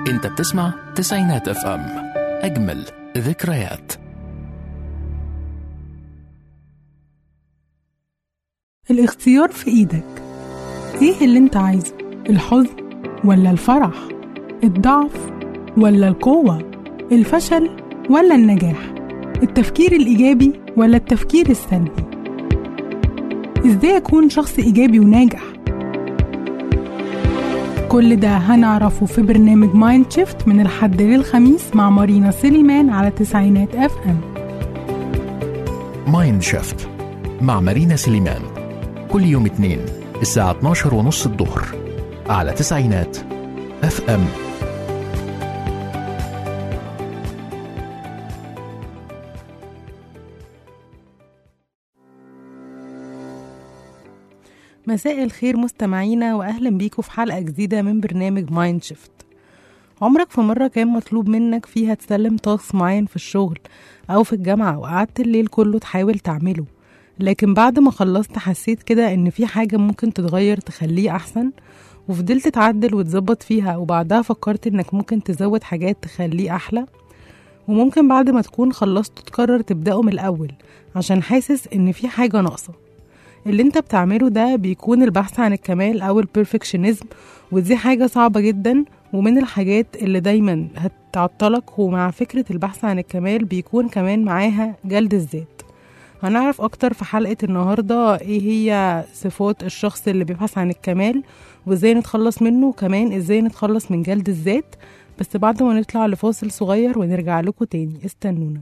انت بتسمع تسعينات اف ام اجمل ذكريات الاختيار في ايدك ايه اللي انت عايزه الحزن ولا الفرح الضعف ولا القوة الفشل ولا النجاح التفكير الإيجابي ولا التفكير السلبي ازاي اكون شخص ايجابي وناجح كل ده هنعرفه في برنامج مايند شيفت من الحد للخميس مع مارينا سليمان على تسعينات اف ام مايند شيفت مع مارينا سليمان كل يوم اثنين الساعة 12 ونص الظهر على تسعينات اف ام مساء الخير مستمعينا واهلا بيكم في حلقه جديده من برنامج مايند شيفت عمرك في مره كان مطلوب منك فيها تسلم تاسك معين في الشغل او في الجامعه وقعدت الليل كله تحاول تعمله لكن بعد ما خلصت حسيت كده ان في حاجه ممكن تتغير تخليه احسن وفضلت تعدل وتظبط فيها وبعدها فكرت انك ممكن تزود حاجات تخليه احلى وممكن بعد ما تكون خلصت تقرر تبدأه من الأول عشان حاسس إن في حاجة ناقصة اللي انت بتعمله ده بيكون البحث عن الكمال او البرفكشنزم ودي حاجة صعبة جدا ومن الحاجات اللي دايما هتعطلك ومع فكرة البحث عن الكمال بيكون كمان معاها جلد الذات هنعرف اكتر في حلقة النهاردة ايه هي صفات الشخص اللي بيبحث عن الكمال وازاي نتخلص منه وكمان ازاي نتخلص من جلد الذات بس بعد ما نطلع لفاصل صغير ونرجع لكم تاني استنونا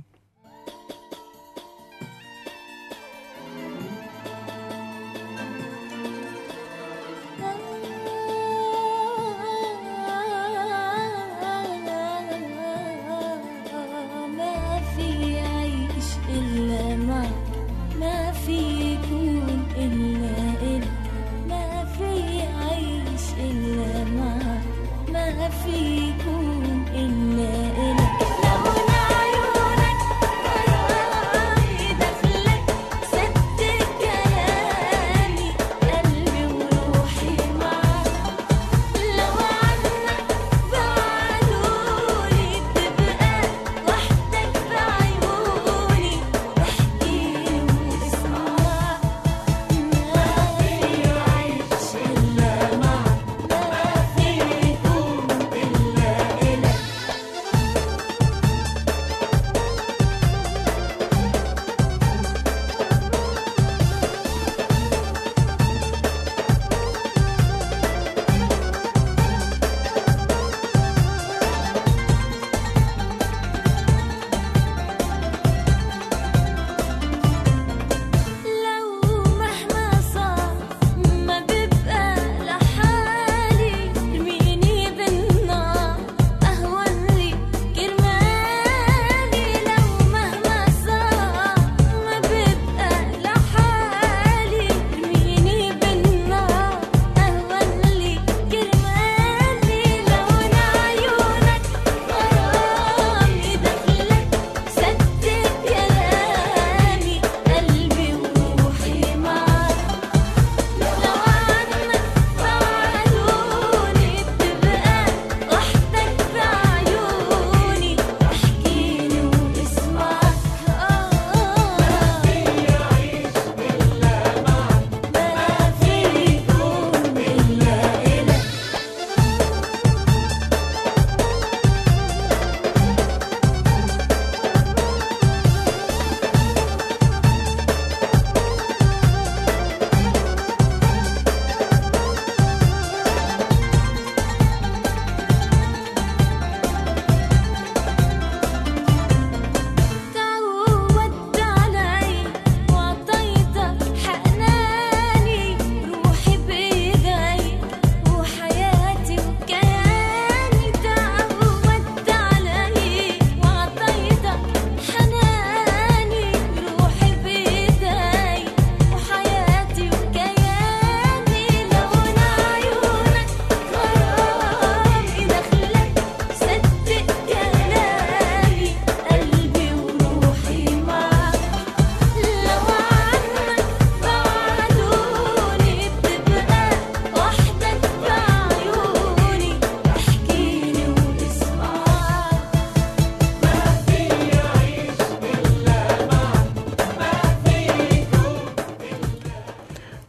ما في عيش إلا معك ما في يكون إلا إلك ما في عيش إلا معك ما في يكون إلا إلك لون عيونك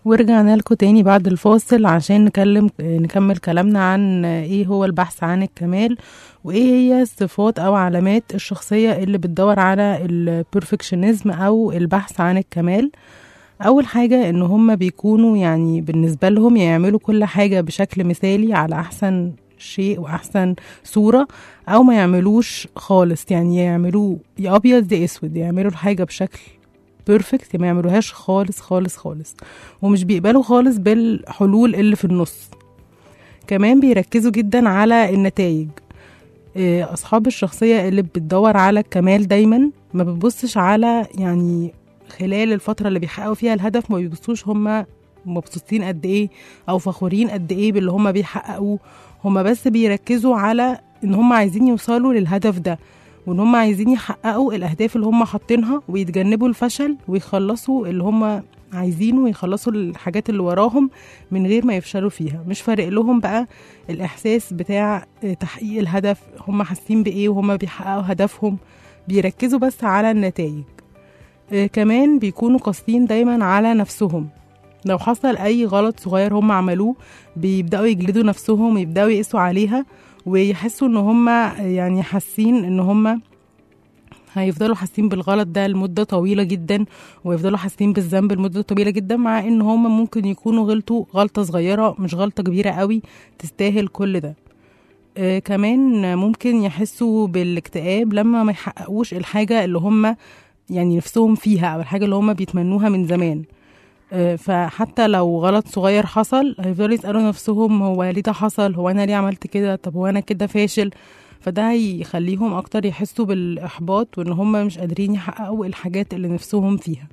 ورجعنا لكم تاني بعد الفاصل عشان نكلم نكمل كلامنا عن ايه هو البحث عن الكمال وايه هي الصفات او علامات الشخصية اللي بتدور على البرفكشنزم او البحث عن الكمال اول حاجة ان هم بيكونوا يعني بالنسبة لهم يعملوا كل حاجة بشكل مثالي على احسن شيء واحسن صورة او ما يعملوش خالص يعني يعملوه يا ابيض يا اسود يعملوا الحاجة بشكل بيرفكت ما يعملوهاش خالص خالص خالص ومش بيقبلوا خالص بالحلول اللي في النص كمان بيركزوا جدا على النتائج إيه، أصحاب الشخصية اللي بتدور على الكمال دايما ما بتبصش على يعني خلال الفترة اللي بيحققوا فيها الهدف ما بيبصوش هما مبسوطين قد ايه او فخورين قد ايه باللي هما بيحققوه هما بس بيركزوا على ان هما عايزين يوصلوا للهدف ده وان هم عايزين يحققوا الاهداف اللي هم حاطينها ويتجنبوا الفشل ويخلصوا اللي هم عايزينه ويخلصوا الحاجات اللي وراهم من غير ما يفشلوا فيها مش فارق لهم بقى الاحساس بتاع تحقيق الهدف هم حاسين بايه وهم بيحققوا هدفهم بيركزوا بس على النتائج آه، كمان بيكونوا قاصدين دايما على نفسهم لو حصل اي غلط صغير هم عملوه بيبداوا يجلدوا نفسهم ويبداوا يقسوا عليها ويحسوا ان هم يعني حاسين ان هم هيفضلوا حاسين بالغلط ده لمدة طويلة جدا ويفضلوا حاسين بالذنب لمدة طويلة جدا مع ان هم ممكن يكونوا غلطوا غلطة صغيرة مش غلطة كبيرة قوي تستاهل كل ده آه كمان ممكن يحسوا بالاكتئاب لما ما يحققوش الحاجة اللي هم يعني نفسهم فيها او الحاجة اللي هم بيتمنوها من زمان آه، فحتى لو غلط صغير حصل هيفضلوا يسألوا نفسهم هو ليه ده حصل هو أنا ليه عملت كده طب هو أنا كده فاشل فده هيخليهم أكتر يحسوا بالإحباط وإن هم مش قادرين يحققوا الحاجات اللي نفسهم فيها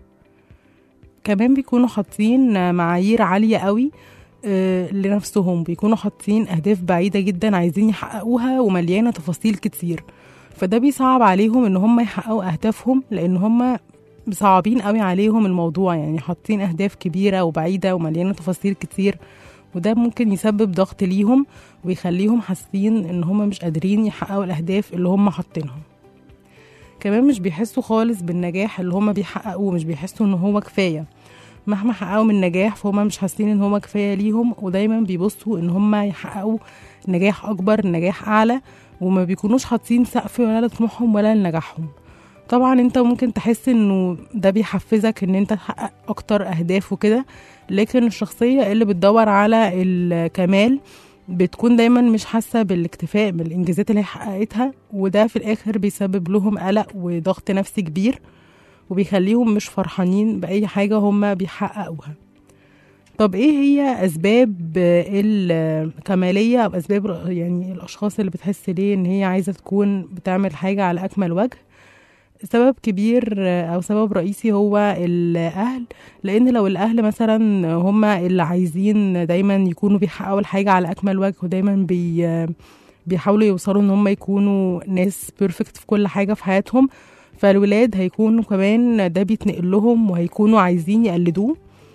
كمان بيكونوا حاطين معايير عالية قوي آه، لنفسهم بيكونوا حاطين أهداف بعيدة جدا عايزين يحققوها ومليانة تفاصيل كتير فده بيصعب عليهم ان هم يحققوا اهدافهم لان هم صعبين قوي عليهم الموضوع يعني حاطين اهداف كبيره وبعيده ومليانه تفاصيل كتير وده ممكن يسبب ضغط ليهم ويخليهم حاسين ان هم مش قادرين يحققوا الاهداف اللي هم حاطينها كمان مش بيحسوا خالص بالنجاح اللي هم بيحققوه مش بيحسوا ان هو كفايه مهما حققوا من نجاح فهم مش حاسين ان هو كفايه ليهم ودايما بيبصوا ان هم يحققوا نجاح اكبر نجاح اعلى وما بيكونوش حاطين سقف ولا لطموحهم ولا لنجاحهم طبعا انت ممكن تحس انه ده بيحفزك ان انت تحقق اكتر اهداف وكده لكن الشخصية اللي بتدور على الكمال بتكون دايما مش حاسة بالاكتفاء بالانجازات اللي هي حققتها وده في الاخر بيسبب لهم قلق وضغط نفسي كبير وبيخليهم مش فرحانين بأي حاجة هم بيحققوها طب ايه هي اسباب الكمالية او اسباب يعني الاشخاص اللي بتحس ليه ان هي عايزة تكون بتعمل حاجة على اكمل وجه سبب كبير او سبب رئيسي هو الاهل لان لو الاهل مثلا هم اللي عايزين دايما يكونوا بيحققوا الحاجه على اكمل وجه ودايما بي بيحاولوا يوصلوا ان هم يكونوا ناس بيرفكت في كل حاجه في حياتهم فالولاد هيكونوا كمان ده بيتنقل لهم وهيكونوا عايزين يقلدوه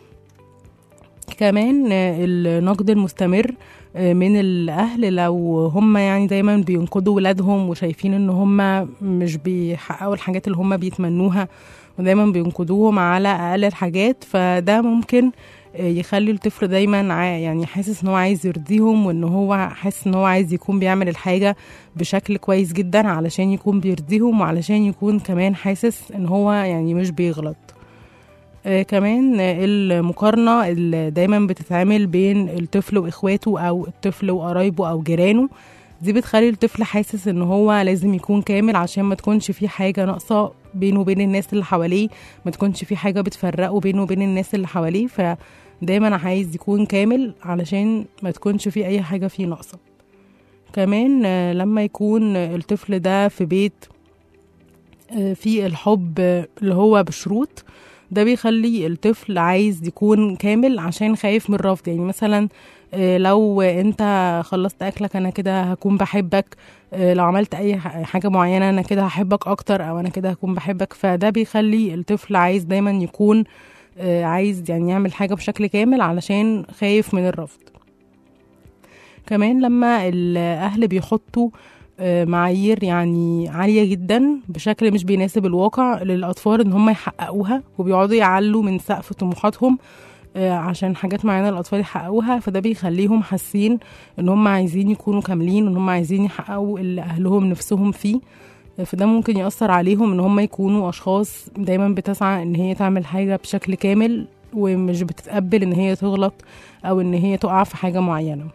كمان النقد المستمر من الاهل لو هم يعني دايما بينقدوا ولادهم وشايفين ان هم مش بيحققوا الحاجات اللي هم بيتمنوها ودايما بينقدوهم على اقل الحاجات فده ممكن يخلي الطفل دايما ع- يعني حاسس ان هو عايز يرضيهم وان هو حاسس ان هو عايز يكون بيعمل الحاجة بشكل كويس جدا علشان يكون بيرضيهم وعلشان يكون كمان حاسس ان هو يعني مش بيغلط آه، كمان آه، المقارنة اللي دايما بتتعمل بين الطفل وإخواته أو الطفل وقرايبه أو جيرانه دي بتخلي الطفل حاسس ان هو لازم يكون كامل عشان ما تكونش في حاجة ناقصة بينه وبين الناس اللي حواليه ما تكونش في حاجة بتفرقه بينه وبين الناس اللي حواليه فدايما عايز يكون كامل علشان ما تكونش في أي حاجة فيه ناقصة كمان آه، لما يكون الطفل ده في بيت آه، فيه الحب آه، اللي هو بشروط ده بيخلي الطفل عايز يكون كامل عشان خايف من الرفض يعني مثلا آه، لو انت خلصت اكلك انا كده هكون بحبك آه، لو عملت اي ح- حاجه معينه انا كده هحبك اكتر او انا كده هكون بحبك فده بيخلي الطفل عايز دايما يكون آه، عايز يعني يعمل حاجه بشكل كامل علشان خايف من الرفض كمان لما الاهل بيحطوا آه، معايير يعني عالية جدا بشكل مش بيناسب الواقع للأطفال إن هم يحققوها وبيقعدوا يعلوا من سقف طموحاتهم آه، عشان حاجات معينة الأطفال يحققوها فده بيخليهم حاسين إن هم عايزين يكونوا كاملين وإن هم عايزين يحققوا اللي أهلهم نفسهم فيه آه، فده ممكن يأثر عليهم إن هم يكونوا أشخاص دايما بتسعى إن هي تعمل حاجة بشكل كامل ومش بتتقبل إن هي تغلط أو إن هي تقع في حاجة معينة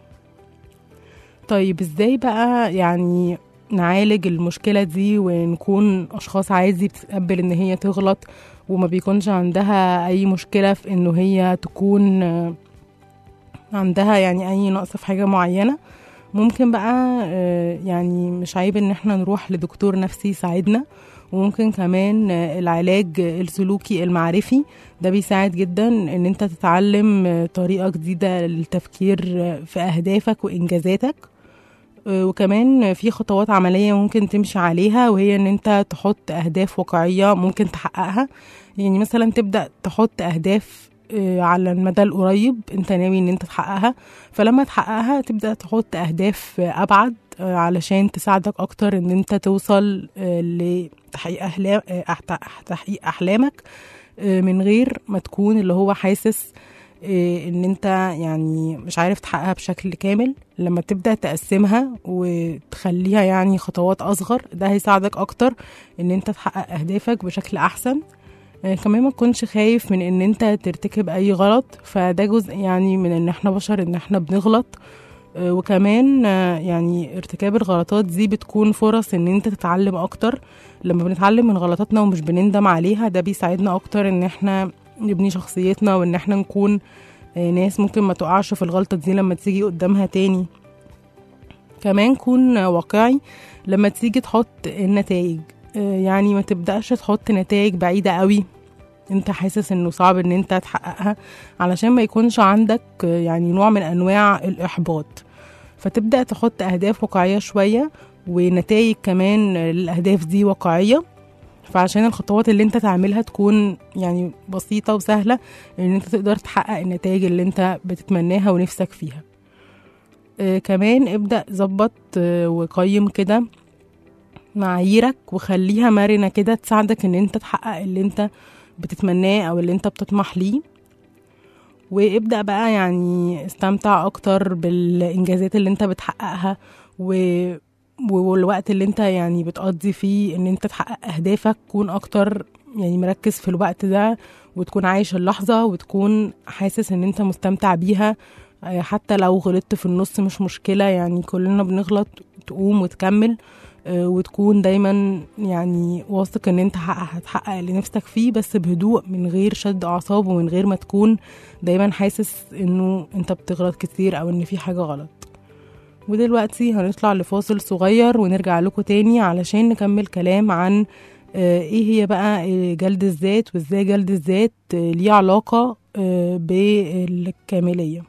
طيب إزاي بقى يعني نعالج المشكلة دي ونكون أشخاص عادي بتتقبل إن هي تغلط وما بيكونش عندها أي مشكلة في إنه هي تكون آه، عندها يعني أي نقص في حاجة معينة ممكن بقى آه، يعني مش عيب إن احنا نروح لدكتور نفسي يساعدنا وممكن كمان آه، العلاج السلوكي المعرفي ده بيساعد جدا ان انت تتعلم آه، طريقة جديدة للتفكير آه، في اهدافك وانجازاتك آه، وكمان في خطوات عملية ممكن تمشي عليها وهي ان انت تحط اهداف واقعية ممكن تحققها يعني مثلا تبدأ تحط اهداف آه، على المدى القريب انت ناوي ان انت تحققها فلما تحققها تبدأ تحط اهداف آه، ابعد آه، علشان تساعدك اكتر ان انت توصل آه، لتحقيق أحلام آه، أحت- تحقيق احلامك آه، من غير ما تكون اللي هو حاسس آه، ان انت يعني مش عارف تحققها بشكل كامل لما تبدأ تقسمها وتخليها يعني خطوات اصغر ده هيساعدك اكتر ان انت تحقق اهدافك بشكل احسن آه، كمان ما تكونش خايف من ان انت ترتكب اي غلط فده جزء يعني من ان احنا بشر ان احنا بنغلط آه، وكمان آه، يعني ارتكاب الغلطات دي بتكون فرص ان انت تتعلم اكتر لما بنتعلم من غلطاتنا ومش بنندم عليها ده بيساعدنا اكتر ان احنا نبني شخصيتنا وان احنا نكون آه، ناس ممكن ما تقعش في الغلطة دي لما تيجي قدامها تاني كمان كون واقعي لما تيجي تحط النتائج آه، يعني ما تبدأش تحط نتائج بعيدة قوي انت حاسس انه صعب ان انت تحققها علشان ما يكونش عندك آه، يعني نوع من انواع الاحباط فتبدأ تحط اهداف واقعية شوية ونتائج كمان للاهداف دي واقعية فعشان الخطوات اللي انت تعملها تكون يعني بسيطة وسهلة ان انت تقدر تحقق النتائج اللي انت بتتمناها ونفسك فيها آه كمان ابدأ ظبط آه وقيم كده معاييرك وخليها مرنة كده تساعدك ان انت تحقق اللي انت بتتمناه او اللي انت بتطمح ليه وابدأ بقى يعني استمتع اكتر بالانجازات اللي انت بتحققها و والوقت اللي انت يعني بتقضي فيه ان انت تحقق اهدافك كون اكتر يعني مركز في الوقت ده وتكون عايش اللحظة وتكون حاسس ان انت مستمتع بيها آه، حتى لو غلطت في النص مش مشكلة يعني كلنا بنغلط تقوم وتكمل آه، وتكون دايما يعني واثق ان انت حقق- هتحقق اللي نفسك فيه بس بهدوء من غير شد اعصاب ومن غير ما تكون دايما حاسس انه انت بتغلط كتير او ان في حاجة غلط ودلوقتي هنطلع لفاصل صغير ونرجع لكم تاني علشان نكمل كلام عن آه، ايه هي بقى آه، جلد الذات وازاي جلد الذات آه، ليه علاقة آه، بالكاملية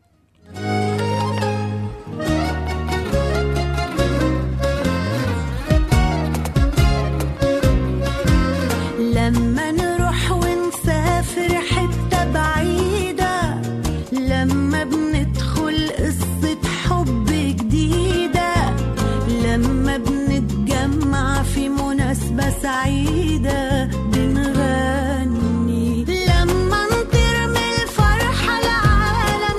لما نروح ونسافر حتة بعيدة لما بندخل قصة حب جديدة لما بنتجمع في مناسبة سعيدة بنغني لما نطير من الفرحة لعالم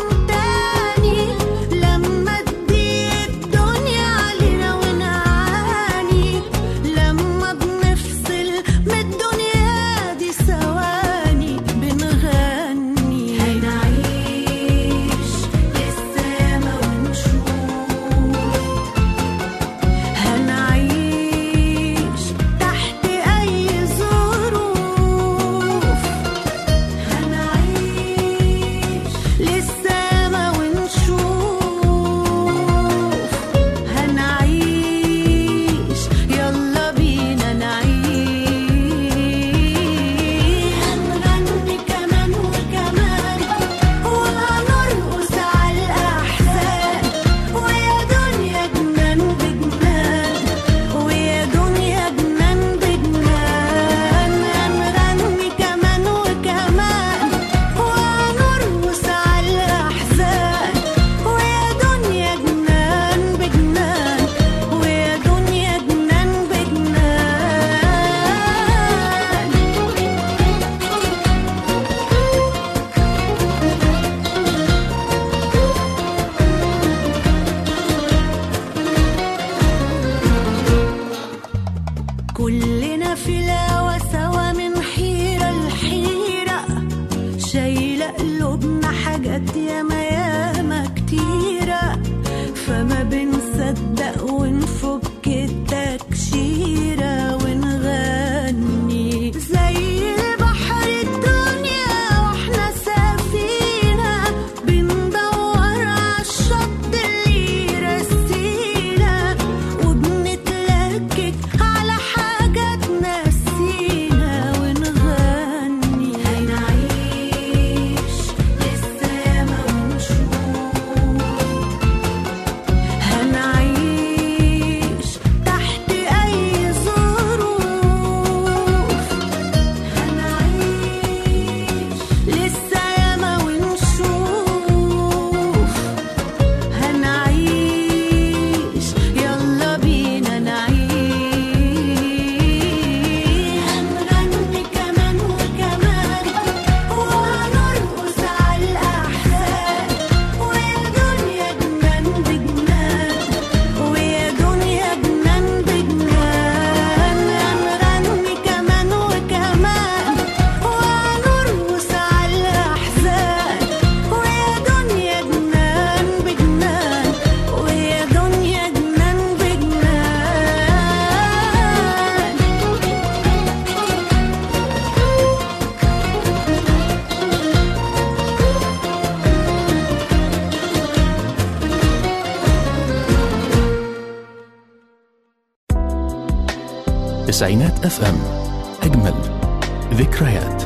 تسعينات اف ام اجمل ذكريات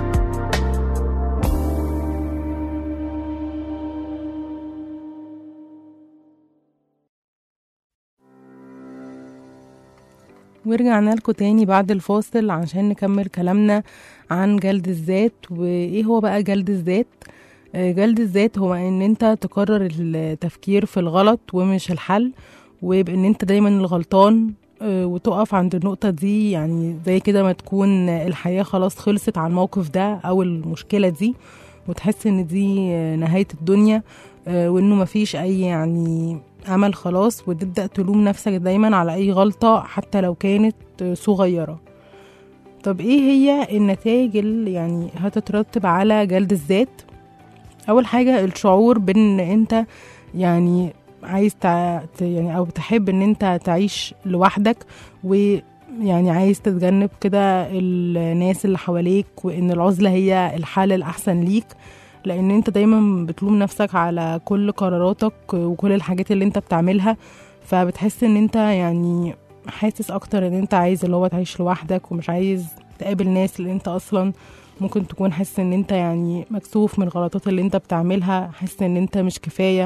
ورجعنا لكم تاني بعد الفاصل عشان نكمل كلامنا عن جلد الذات وايه هو بقى جلد الذات آه، جلد الذات هو ان انت تقرر التفكير في الغلط ومش الحل وبان انت دايما الغلطان آه، وتقف عند النقطة دي يعني زي كده ما تكون الحياة خلاص خلصت على الموقف ده أو المشكلة دي وتحس إن دي آه، نهاية الدنيا آه، وإنه مفيش أي يعني أمل خلاص وتبدأ تلوم نفسك دايما على أي غلطة حتى لو كانت آه، صغيرة طب إيه هي النتائج اللي يعني هتترتب على جلد الذات أول حاجة الشعور بإن أنت يعني عايز تع... ت- يعني او تحب ان انت تعيش لوحدك ويعني عايز تتجنب كده الناس اللي حواليك وان العزلة هي الحل الاحسن ليك لان انت دايما بتلوم نفسك على كل قراراتك وكل الحاجات اللي انت بتعملها فبتحس ان انت يعني حاسس اكتر ان انت عايز اللي هو تعيش لوحدك ومش عايز تقابل ناس اللي انت اصلا ممكن تكون حاسس ان انت يعني مكسوف من الغلطات اللي انت بتعملها حاسس ان انت مش كفايه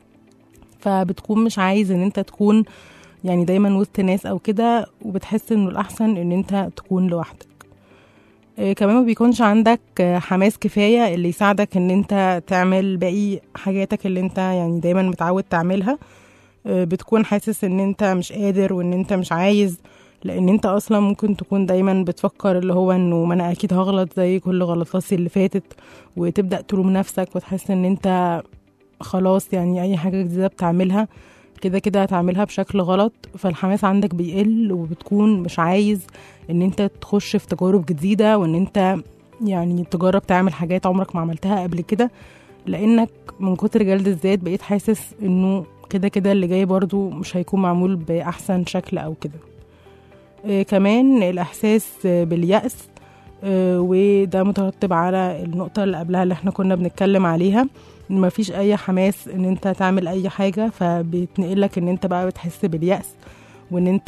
فبتكون مش عايز ان انت تكون يعني دايما وسط ناس او كده وبتحس انه الاحسن ان انت تكون لوحدك آه، كمان ما بيكونش عندك آه، حماس كفاية اللي يساعدك ان انت تعمل باقي حاجاتك اللي انت يعني دايما متعود تعملها آه، بتكون حاسس ان انت مش قادر وان انت مش عايز لان انت اصلا ممكن تكون دايما بتفكر اللي هو انه ما انا اكيد هغلط زي كل غلطاتي اللي فاتت وتبدأ تلوم نفسك وتحس ان انت خلاص يعني اي حاجة جديدة بتعملها كده كده هتعملها بشكل غلط فالحماس عندك بيقل وبتكون مش عايز ان انت تخش في تجارب جديدة وان انت يعني تجرب تعمل حاجات عمرك ما عملتها قبل كده لانك من كتر جلد الذات بقيت حاسس انه كده كده اللي جاي برضو مش هيكون معمول بأحسن شكل او كده آه كمان الإحساس آه، باليأس آه وده مترتب على النقطة اللي قبلها اللي احنا كنا بنتكلم عليها ان مفيش اي حماس ان انت تعمل اي حاجة فبيتنقلك ان انت بقى بتحس باليأس وان انت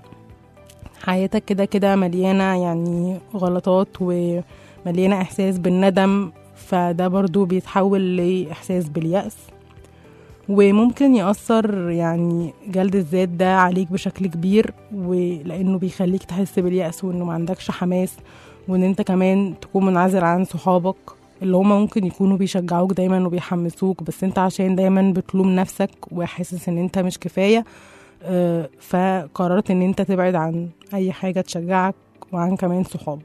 حياتك كده كده مليانة يعني غلطات ومليانة احساس بالندم فده برضو بيتحول لإحساس باليأس وممكن يأثر يعني جلد الذات ده عليك بشكل كبير ولأنه بيخليك تحس باليأس وإنه ما عندكش حماس وإن أنت كمان تكون منعزل عن صحابك اللي هما ممكن يكونوا بيشجعوك دايما وبيحمسوك بس انت عشان دايما بتلوم نفسك وحاسس ان انت مش كفاية آه، فقررت ان انت تبعد عن اي حاجة تشجعك وعن كمان صحابك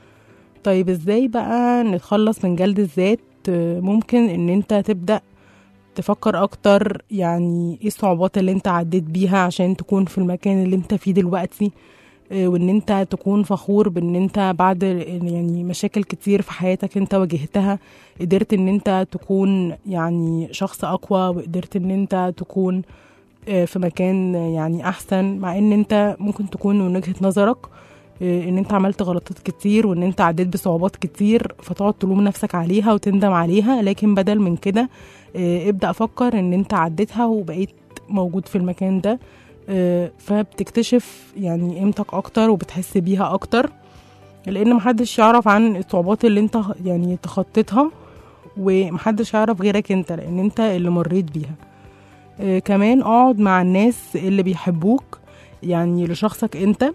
طيب ازاي بقى نتخلص من جلد الذات آه، ممكن ان انت تبدأ تفكر اكتر يعني ايه الصعوبات اللي انت عديت بيها عشان تكون في المكان اللي انت فيه دلوقتي آه، وان انت تكون فخور بان انت بعد يعني مشاكل كتير في حياتك انت واجهتها قدرت ان انت تكون يعني شخص اقوى وقدرت ان انت تكون آه، في مكان يعني احسن مع ان انت ممكن تكون من وجهة نظرك آه، ان انت عملت غلطات كتير وان انت عديت بصعوبات كتير فتقعد تلوم نفسك عليها وتندم عليها لكن بدل من كده آه، ابدأ فكر ان انت عديتها وبقيت موجود في المكان ده آه، فبتكتشف يعني قيمتك اكتر وبتحس بيها اكتر لان محدش يعرف عن الصعوبات اللي انت يعني تخطيتها ومحدش يعرف غيرك انت لان انت اللي مريت بيها آه، كمان اقعد مع الناس اللي بيحبوك يعني لشخصك انت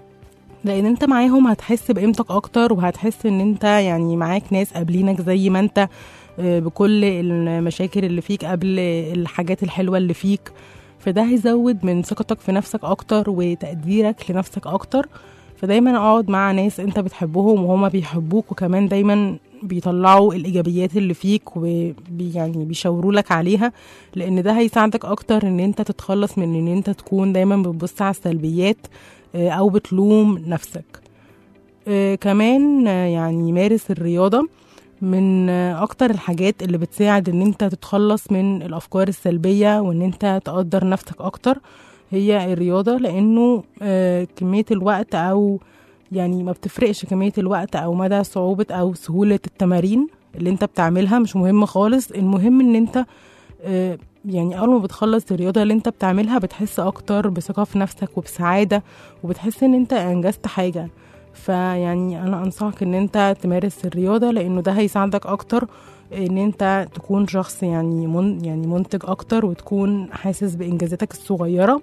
لان انت معاهم هتحس بقيمتك اكتر وهتحس ان انت يعني معاك ناس قابلينك زي ما انت آه، بكل المشاكل اللي فيك قبل الحاجات الحلوة اللي فيك فده هيزود من ثقتك في نفسك اكتر وتقديرك لنفسك اكتر فدايما اقعد مع ناس انت بتحبهم وهما بيحبوك وكمان دايما بيطلعوا الايجابيات اللي فيك ويعني بيشاوروا لك عليها لان ده هيساعدك اكتر ان انت تتخلص من ان انت تكون دايما بتبص على السلبيات آه، او بتلوم نفسك آه، كمان آه، يعني مارس الرياضة من آه، اكتر الحاجات اللي بتساعد ان انت تتخلص من الافكار السلبية وان انت تقدر نفسك اكتر هي الرياضة لانه آه، كمية الوقت او يعني ما بتفرقش كمية الوقت او مدى صعوبة او سهولة التمارين اللي انت بتعملها مش مهم خالص المهم ان انت آه، يعني اول ما بتخلص الرياضه اللي انت بتعملها بتحس اكتر بثقه في نفسك وبسعاده وبتحس ان انت انجزت حاجه فيعني انا انصحك ان انت تمارس الرياضه لانه ده هيساعدك اكتر ان انت تكون شخص يعني من يعني منتج اكتر وتكون حاسس بانجازاتك الصغيره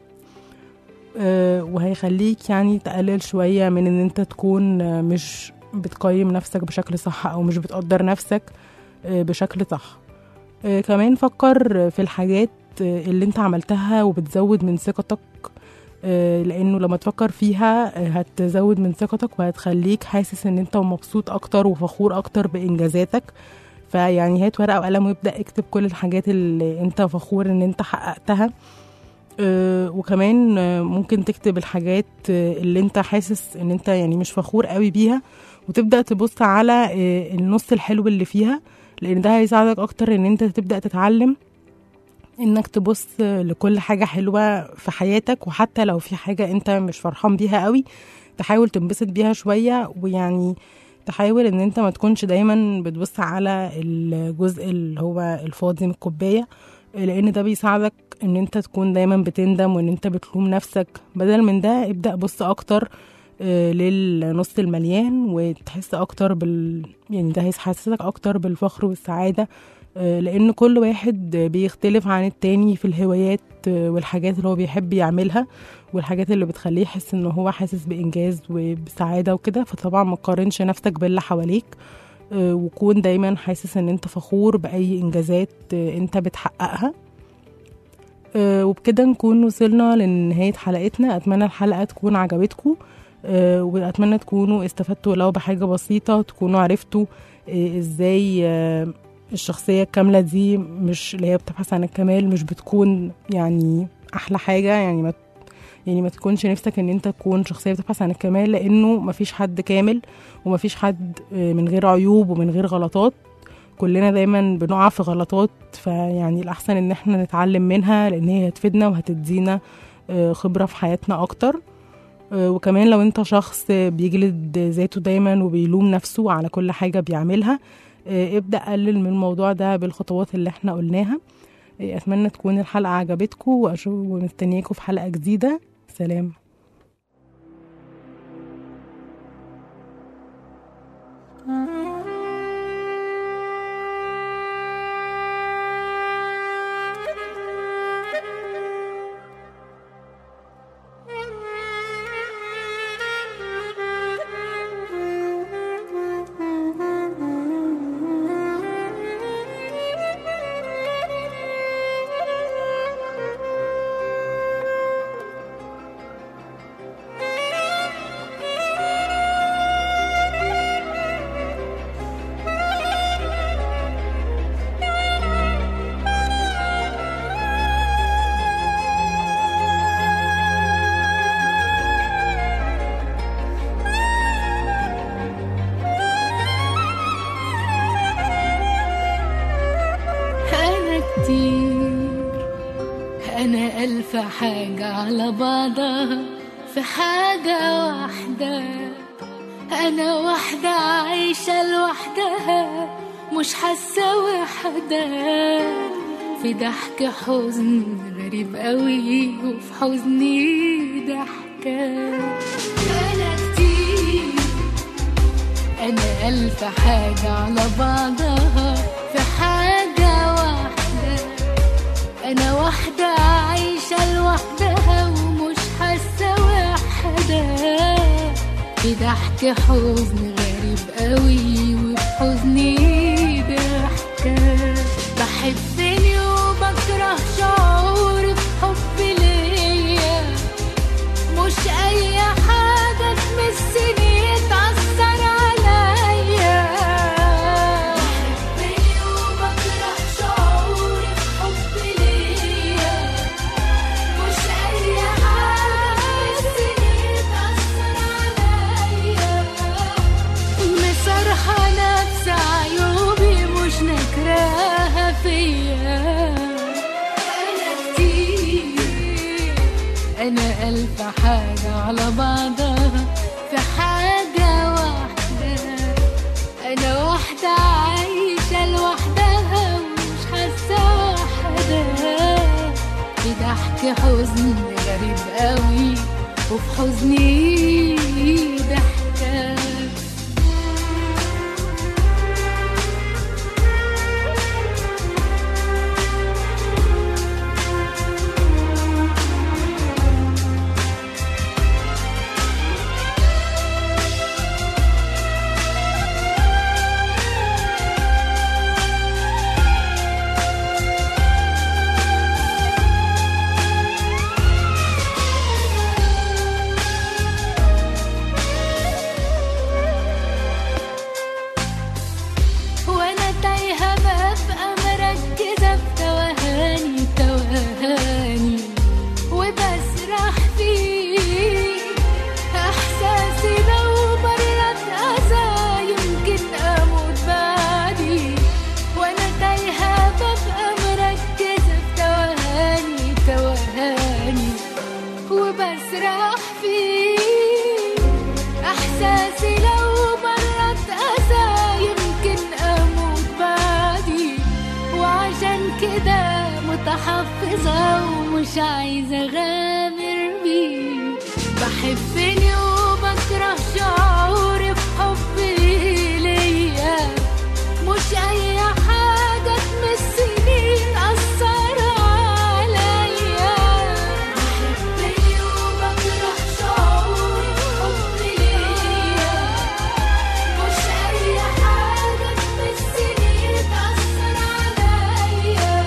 آه، وهيخليك يعني تقلل شويه من ان انت تكون آه، مش بتقيم نفسك بشكل صح او مش بتقدر نفسك آه، بشكل صح آه، كمان فكر في الحاجات آه، اللي انت عملتها وبتزود من ثقتك آه، لانه لما تفكر فيها آه، هتزود من ثقتك وهتخليك حاسس ان انت مبسوط اكتر وفخور اكتر بانجازاتك فيعني هات ورقه وقلم وابدا اكتب كل الحاجات اللي انت فخور ان انت حققتها آه، وكمان آه، ممكن تكتب الحاجات آه، اللي انت حاسس ان انت يعني مش فخور قوي بيها وتبدا تبص على آه، النص الحلو اللي فيها لان ده هيساعدك اكتر ان انت تبدا تتعلم انك تبص لكل حاجة حلوة في حياتك وحتى لو في حاجة انت مش فرحان بيها قوي تحاول تنبسط بيها شوية ويعني تحاول ان انت ما تكونش دايما بتبص على الجزء اللي هو الفاضي من الكوباية لان ده بيساعدك ان انت تكون دايما بتندم وان انت بتلوم نفسك بدل من ده ابدأ بص اكتر آه، للنص المليان وتحس اكتر بال يعني ده هيحسسك اكتر بالفخر والسعادة آه، لان كل واحد بيختلف عن التاني في الهوايات آه، والحاجات اللي هو بيحب يعملها والحاجات اللي بتخليه يحس ان هو حاسس بانجاز وبسعاده وكده فطبعا ما تقارنش نفسك باللي حواليك آه، وكون دايما حاسس ان انت فخور باي انجازات آه، انت بتحققها آه، وبكده نكون وصلنا لنهاية حلقتنا أتمنى الحلقة تكون عجبتكم آه، وأتمنى تكونوا استفدتوا لو بحاجة بسيطة تكونوا عرفتوا آه، ازاي آه، الشخصية الكاملة دي مش اللي هي بتبحث عن الكمال مش بتكون يعني أحلى حاجة يعني ما يعني ما تكونش نفسك ان انت تكون شخصية بتبحث عن الكمال لانه مفيش حد كامل ومفيش حد آه، من غير عيوب ومن غير غلطات كلنا دايما بنقع في غلطات فيعني الأحسن إن احنا نتعلم منها لأن هي هتفيدنا وهتدينا آه، خبرة في حياتنا أكتر آه، وكمان لو انت شخص بيجلد ذاته دايما وبيلوم نفسه على كل حاجة بيعملها آه، ابدأ قلل من الموضوع ده بالخطوات اللي احنا قلناها آه، أتمنى تكون الحلقة عجبتكم وأشوف ومستنياكم في حلقة جديدة سلام أنا كتير أنا ألف حاجة على بعضها في حاجة واحدة أنا واحدة عايشة لوحدها مش حاسة وحدة في ضحك حزن غريب قوي وفي حزني ضحكة أنا كتير أنا ألف حاجة على بعضها في حاجة واحدة أنا واحدة عايشة لوحدها ومش حاسة وحدة في ضحك حزن غريب قوي وفي حزني ضحكة بحبني وبكره شعوري في حب ليا مش اي حاجة تمسني تأثر عليا بحبني وبكره شعوري في حب ليا مش اي حاجة تمسني تأثر عليا مسرحة نفس عيوبي مش نكراها فيا أنا كتير أنا ألف حاجة على بعضها في حاجة واحدة أنا واحدة عايشة لوحدها ومش حاسة وحدها في ضحك حزن غريب قوي وفي حزني ضحكة وانا تايهة ببقى مركزة في توهاني توهاني وبسرح فيه احساسي لو مرت اذى يمكن اموت بعدي وانا تايهة ببقى مركزة في توهاني توهاني وبسرح فيه احساسي لو مرت اذى يمكن اموت بعدي وعشان كده متحفظة ومش عايزة اغامر بيه بحبني وبكره شعوري بحبي ليا مش اي حاجة تمسني أثر عليا بحبني وبكره شعوري بحبي ليا مش أي حاجة تمسني تأثر عليا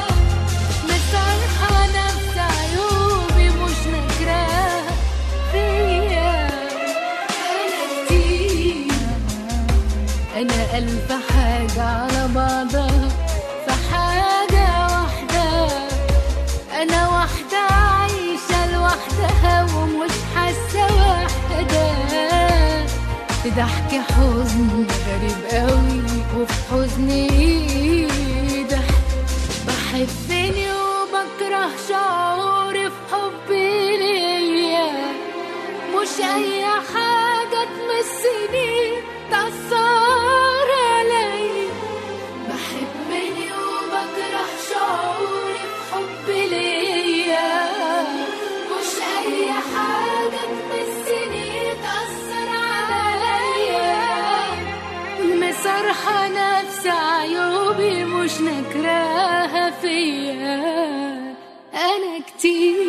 مسامحة نفس عيوبي مش نكراها فيا أنا كتير أنا ألف حاجة على بعضها في حاجة واحدة أنا واحدة عايشة لوحدها ومش حاسة وحدة في ضحك حزن غريب قوي وفي حزني ضحك بحبني وبكره شعوري في حبي ليا مش اي حاجة تمسني تأثر علي بحبني وبكره شعوري في حبي ليا مش اي حاجة تمسني تأثر عليا مسرحة نفس عيوبي مش نكراها فيا انا كتير